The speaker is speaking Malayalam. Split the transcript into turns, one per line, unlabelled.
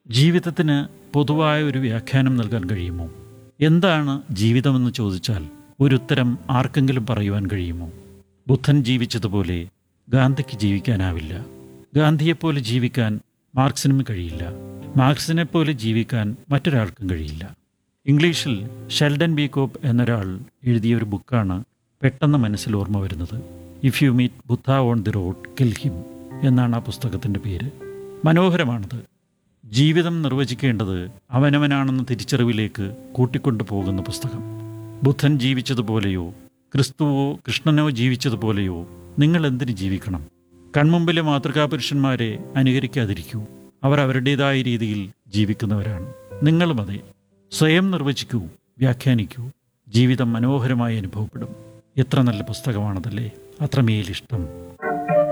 ജീവിതത്തിന് പൊതുവായ ഒരു വ്യാഖ്യാനം നൽകാൻ കഴിയുമോ എന്താണ് ജീവിതമെന്ന് ചോദിച്ചാൽ ഒരു ഉത്തരം ആർക്കെങ്കിലും പറയുവാൻ കഴിയുമോ ബുദ്ധൻ ജീവിച്ചതുപോലെ ഗാന്ധിക്ക് ജീവിക്കാനാവില്ല ഗാന്ധിയെപ്പോലെ ജീവിക്കാൻ മാർക്സിനും കഴിയില്ല മാർക്സിനെ പോലെ ജീവിക്കാൻ മറ്റൊരാൾക്കും കഴിയില്ല ഇംഗ്ലീഷിൽ ഷെൽഡൻ ബി കോപ്പ് എന്നൊരാൾ എഴുതിയ ഒരു ബുക്കാണ് പെട്ടെന്ന് മനസ്സിൽ ഓർമ്മ വരുന്നത് if you meet Buddha on the road kill him എന്നാണ് ആ പുസ്തകത്തിൻ്റെ പേര് മനോഹരമാണത് ജീവിതം നിർവചിക്കേണ്ടത് അവനവനാണെന്ന തിരിച്ചറിവിലേക്ക് കൂട്ടിക്കൊണ്ടു പോകുന്ന പുസ്തകം ബുദ്ധൻ ജീവിച്ചതുപോലെയോ ക്രിസ്തുവോ കൃഷ്ണനോ ജീവിച്ചതുപോലെയോ നിങ്ങൾ എന്തിന് ജീവിക്കണം കൺമുമ്പിലെ മാതൃകാ പുരുഷന്മാരെ അനുകരിക്കാതിരിക്കൂ അവർ അവരുടേതായ രീതിയിൽ ജീവിക്കുന്നവരാണ് നിങ്ങളും അതെ സ്വയം നിർവചിക്കൂ വ്യാഖ്യാനിക്കൂ ജീവിതം മനോഹരമായി അനുഭവപ്പെടും എത്ര നല്ല പുസ്തകമാണതല്ലേ അത്രമേൽ ഇഷ്ടം